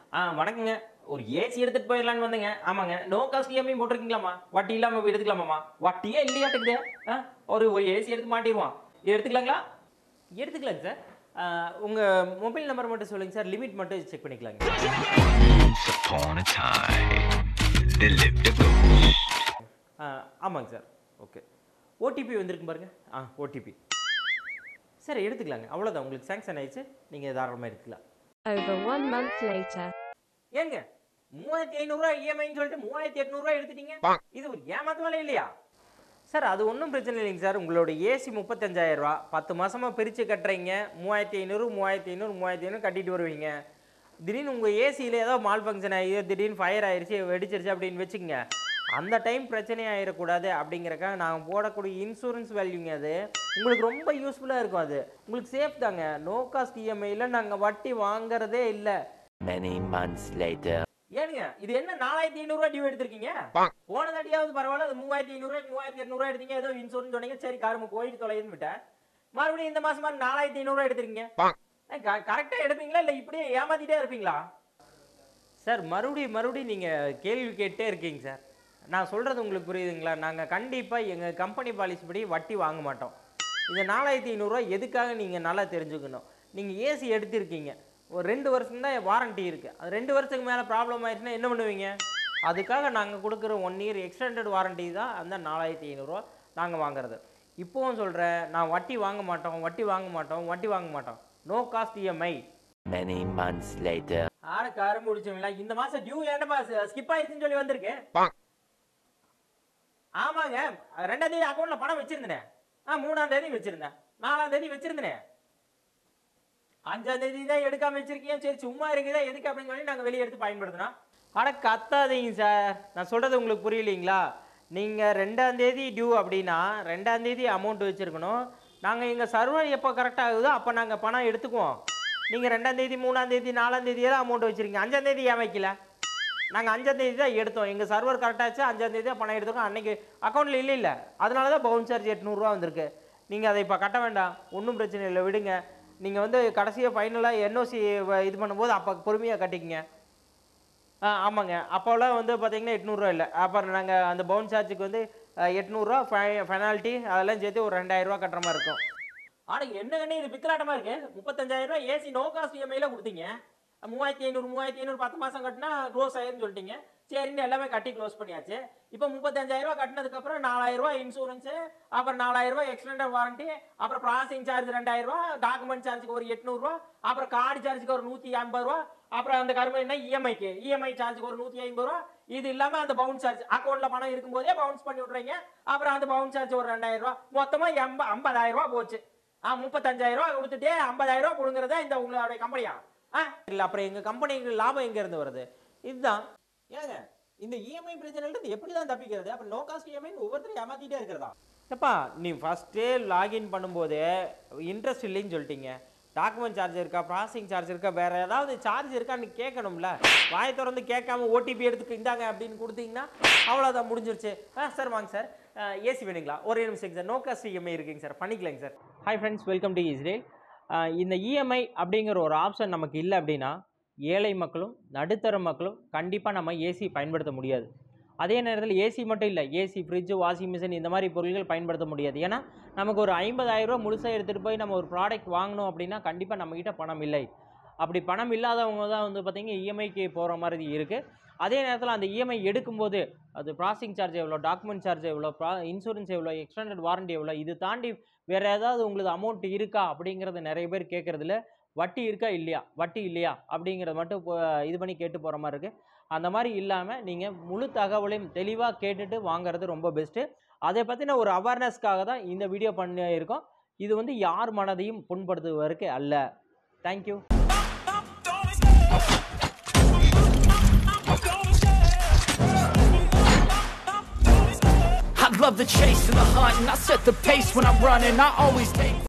ஆ வணக்கங்க ஒரு ஏசி எடுத்துட்டு போயிடலான்னு வந்தேங்க ஆமாங்க நோ காஸ்ட் இஎம்ஐ போட்டிருக்கீங்களாமா வட்டி இல்லாம எடுத்துக்கலாமாமா வட்டியே இல்லையாட்டுக்குது ஆ ஒரு ஏசி எடுத்து மாட்டிடுவான் இது எடுத்துக்கலாங்களா எடுத்துக்கலாங்க சார் உங்கள் மொபைல் நம்பர் மட்டும் சொல்லுங்கள் சார் லிமிட் மட்டும் செக் பண்ணிக்கலாங்க Once upon a time, there lived a ghost. ஆ, ஆமாங்க சார் ஓகே ஓடிபி வந்திருக்கு பாருங்க ஆ ஓடிபி சார் எடுத்துக்கலாங்க அவ்வளோதான் உங்களுக்கு சேங்ஷன் ஆயிடுச்சு நீங்கள் தாராளமாக எடுத்துக்கலாம் Over one month later. ஏங்க மூவாயிரத்தி ஐநூறுரூவா இஎம்ஐன்னு சொல்லிட்டு மூவாயிரத்தி எட்நூறுரூவா எடுத்துட்டீங்க இது ஒரு ஏமாத்து வேலை இல்லையா சார் அது ஒன்றும் பிரச்சனை இல்லைங்க சார் உங்களோட ஏசி முப்பத்தஞ்சாயிரம் ரூபா பத்து மாசமா பிரித்து கட்டுறீங்க மூவாயிரத்தி ஐநூறு மூவாயிரத்தி ஐநூறு மூவாயிரத்தி ஐநூறு கட்டிட்டு வருவீங்க திடீர்னு உங்கள் ஏசியில் ஏதோ மால் ஃபங்க்ஷன் ஆகி திடீர்னு ஃபயர் ஆயிடுச்சு வெடிச்சிருச்சு அப்படின்னு வச்சுக்கோங்க அந்த டைம் பிரச்சனை ஆயிடக்கூடாது அப்படிங்கிறக்காக நாங்கள் போடக்கூடிய இன்சூரன்ஸ் வேல்யூங்க அது உங்களுக்கு ரொம்ப யூஸ்ஃபுல்லாக இருக்கும் அது உங்களுக்கு சேஃப் தாங்க நோ காஸ்ட் இஎம்ஐயில் நாங்கள் வட்டி வாங்குறதே இல்லை Many months later. ஏனுங்க இது என்ன நாலாயிரத்தி ஐநூறுரூவா டியூ எடுத்திருக்கீங்க போன தடியாவது பரவாயில்ல அது மூவாயிரத்தி ஐநூறுரூவா மூவாயிரத்தி எட்நூறுவா எடுத்தீங்க ஏதோ இன்சூரன்ஸ் சொன்னீங்க சரி காரம போயிட்டு தொலைன்னு விட்டேன் மறுபடியும் இந்த மாசம் மாதிரி நாலாயிரத்தி ஐநூறுரூவா எடுத்திருக்கீங்க கரெக்டாக எடுப்பீங்களா இல்லை இப்படியே ஏமாத்திட்டே இருப்பீங்களா சார் மறுபடியும் மறுபடியும் நீங்கள் கேள்வி கேட்டே இருக்கீங்க சார் நான் சொல்கிறது உங்களுக்கு புரியுதுங்களா நாங்கள் கண்டிப்பாக எங்கள் கம்பெனி பாலிசி படி வட்டி வாங்க மாட்டோம் இந்த நாலாயிரத்தி ஐநூறுரூவா எதுக்காக நீங்கள் நல்லா தெரிஞ்சுக்கணும் நீங்கள் ஏசி எடுத்திருக்கீங்க ஒரு ரெண்டு வருஷம் தான் வாரண்டி இருக்குது அது ரெண்டு வருஷத்துக்கு மேலே ப்ராப்ளம் ஆயிடுச்சுன்னா என்ன பண்ணுவீங்க அதுக்காக நாங்கள் கொடுக்குற ஒன் இயர் எக்ஸ்டெண்டட் வாரண்டி தான் அந்த நாலாயிரத்தி ஐநூறுரூவா நாங்கள் வாங்குறது இப்போவும் சொல்கிறேன் நான் வட்டி வாங்க மாட்டோம் வட்டி வாங்க மாட்டோம் வட்டி வாங்க மாட்டோம் no cost EMI Many months later. ஆட காரம் முடிச்சவங்களா இந்த மாசம் டியூ ஏன்டா ஸ்கிப் ஆயிடுச்சுன்னு சொல்லி வந்திருக்கு ஆமாங்க ரெண்டாம் தேதி அக்கௌண்ட்ல பணம் வச்சிருந்தேன் ஆ மூணாம் தேதி வச்சிருந்தேன் நாலாம் தேதி வச்சிருந்தேன் அஞ்சாம் தேதி தான் எடுக்காம வச்சிருக்கீங்க சரி சும்மா இருக்குதா எதுக்கு அப்படின்னு சொல்லி நாங்க வெளியே எடுத்து பயன்படுத்தினோம் அட கத்தாதீங்க சார் நான் சொல்றது உங்களுக்கு புரியலீங்களா நீங்க ரெண்டாம் தேதி டியூ அப்படின்னா ரெண்டாம் தேதி அமௌண்ட் வச்சிருக்கணும் நாங்க எங்க சர்வர் எப்போ கரெக்ட் ஆகுதோ அப்போ நாங்க பணம் எடுத்துக்குவோம் நீங்க ரெண்டாம் தேதி மூணாம் தேதி நாலாம் தேதியெல்லாம் அமௌண்ட் வச்சிருக்கீங்க அஞ்சாம் தேதி ஏன் வைக்கல நாங்கள் அஞ்சாம் தேதி தான் எடுத்தோம் எங்கள் சர்வர் கரெக்டாச்சு அஞ்சாம் தேதி தான் பணம் எடுத்துக்கோம் அன்னைக்கு அக்கௌண்ட்டில் இல்லை இல்லை அதனால தான் பவுன் சார்ஜ் எட்நூறுரூவா வந்திருக்கு நீங்கள் அதை இப்போ கட்ட வேண்டாம் ஒன்றும் பிரச்சனை இல்லை விடுங்க நீங்கள் வந்து கடைசியாக ஃபைனலாக என்ஓசி இது பண்ணும்போது அப்போ பொறுமையாக கட்டிக்கங்க ஆ ஆமாங்க அப்போல்லாம் வந்து பார்த்தீங்கன்னா எட்நூறுரூவா இல்லை அப்புறம் நாங்கள் அந்த பவுன் சார்ஜுக்கு வந்து அஹ், எட்நூறுரூவா ஃபை ஃபெனால்ட்டி அதெல்லாம் சேர்த்து ஒரு ரெண்டாயிரரூவா கட்டுற மாதிரி இருக்கும் ஆனா என்ன கண்ணே இது பித்தலாட்டமா இருக்கு முப்பத்தஞ்சாயிரம் ரூபாய் ஏசி நோ காஸ்ட் இஎம்ஐல கொடுத்தீங்க மூவாயிரத்தி ஐநூறு மூவாயிரத்தி ஐநூறு பத்து மாசம் கட்டினா க்ளோஸ் ஆயிருன்னு சொல்லிட்டீங்க சரின்னு எல்லாமே கட்டி க்ளோஸ் பண்ணியாச்சு இப்போ முப்பத்தஞ்சாயிரம் ரூபாய் கட்டினதுக்கு அப்புறம் நாலாயிரம் ரூபாய் இன்சூரன்ஸ் அப்புறம் நாலாயிரம் ரூபாய் எக்ஸ்டெண்டட் வாரண்டி அப்புறம் ப்ராசஸிங் சார்ஜ் ரெண்டாயிரம் ரூபாய் டாக்குமெண்ட் சார்ஜுக்கு ஒரு எட்நூறுரூவா அப்புறம் கார்டு சார்ஜுக்கு ஒரு நூற்றி ஐம்பது ரூபா அப்புறம் அந்த கருமை என்ன இஎம்ஐக்கு இஎம்ஐ சார்ஜுக்கு ஒரு நூற்றி ஐம்பது ரூபா இது இல்லாம அந்த பவுன் சார்ஜ் அக்கௌண்ட்ல பணம் இருக்கும்போதே பவுன்ஸ் பண்ணி விட்றீங்க அப்புறம் அந்த பவுன் சார்ஜ் ஒரு ரெண்டாயிரம் ரூபா மொத்தமா எண்ப ஐம்பதாயிரம் ரூபா போச்சு ஆ முப்பத்தஞ்சாயிரம் ரூபா கொடுத்துட்டு ஐம்பதாயிரம் ரூபா கொடுங்குறதா இந்த உங்களுடைய கம்பெனியா ஆ இல்லை அப்புறம் எங்க கம்பெனிக்கு லாபம் எங்க இருந்து வருது இதுதான் ஏங்க இந்த இஎம்ஐ பிரச்சனைன்றது எப்படி தான் தப்பிக்கிறது அப்புறம் நோ காஸ்ட் இஎம்ஐ ஒவ்வொருத்தரும் ஏமாத்திட்டே இருக்கிறதா எப்பா நீ ஃபஸ்ட்டே லாகின் பண்ணும்போது இன்ட்ரெஸ்ட் இல்லைன்னு சொல்லிட்டீங்க டாக்குமெண்ட் சார்ஜ் இருக்கா ப்ராசஸிங் சார்ஜ் இருக்கா வேற ஏதாவது சார்ஜ் இருக்கான்னு கேட்கணும்ல வாயை திறந்து கேட்காம ஓடிபி எடுத்துக்கு இந்தாங்க அப்படின்னு கொடுத்தீங்கன்னா அவ்வளோதான் முடிஞ்சிருச்சு ஆ சார் வாங்க சார் ஏசி வேணுங்களா ஒரே நிமிஷம் சார் நோ காஸ்ட் இஎம்ஐ இருக்குங்க சார் பண்ணிக்கலாங்க sir hi friends welcome to Israel இந்த இஎம்ஐ அப்படிங்கிற ஒரு ஆப்ஷன் நமக்கு இல்லை அப்படின்னா ஏழை மக்களும் நடுத்தர மக்களும் கண்டிப்பாக நம்ம ஏசி பயன்படுத்த முடியாது அதே நேரத்தில் ஏசி மட்டும் இல்லை ஏசி ஃப்ரிட்ஜ் வாஷிங் மிஷின் இந்த மாதிரி பொருட்கள் பயன்படுத்த முடியாது ஏன்னா நமக்கு ஒரு 50000 ரூபாய் முழுசாக எடுத்துகிட்டு போய் நம்ம ஒரு ப்ராடக்ட் வாங்கணும் அப்படின்னா கண்டிப்பாக நம்மக்கிட்ட பணம் இல்லை அப்படி பணம் இல்லாதவங்க தான் வந்து பார்த்திங்கன்னா இஎம்ஐக்கு போகிற மாதிரி இருக்குது அதே நேரத்தில் அந்த இஎம்ஐ எடுக்கும்போது அது ப்ராசஸிங் சார்ஜ் எவ்வளோ டாக்குமெண்ட் சார்ஜ் எவ்வளோ ப்ரா இன்சூரன்ஸ் எவ்வளோ எக்ஸ்டெண்டட் வாரண்டி எவ்வளோ இது தாண்டி வேறு ஏதாவது உங்களுக்கு அமௌண்ட் இருக்கா அப்படிங்கிறது நிறைய பேர் கேட்குறதுல வட்டி இருக்கா இல்லையா வட்டி இல்லையா அப்படிங்கிறத மட்டும் இப்போ இது பண்ணி கேட்டு போகிற மாதிரி இருக்குது அந்த மாதிரி இல்லாமல் நீங்கள் முழு தகவலையும் தெளிவாக கேட்டுட்டு வாங்குறது ரொம்ப பெஸ்ட்டு அதை பற்றின ஒரு அவேர்னஸ்க்காக தான் இந்த வீடியோ பண்ணியிருக்கோம் இது வந்து யார் மனதையும் புண்படுத்துவதற்கு அல்ல thank you I love the chase and the hunt, and I set the pace when I'm running. I always take.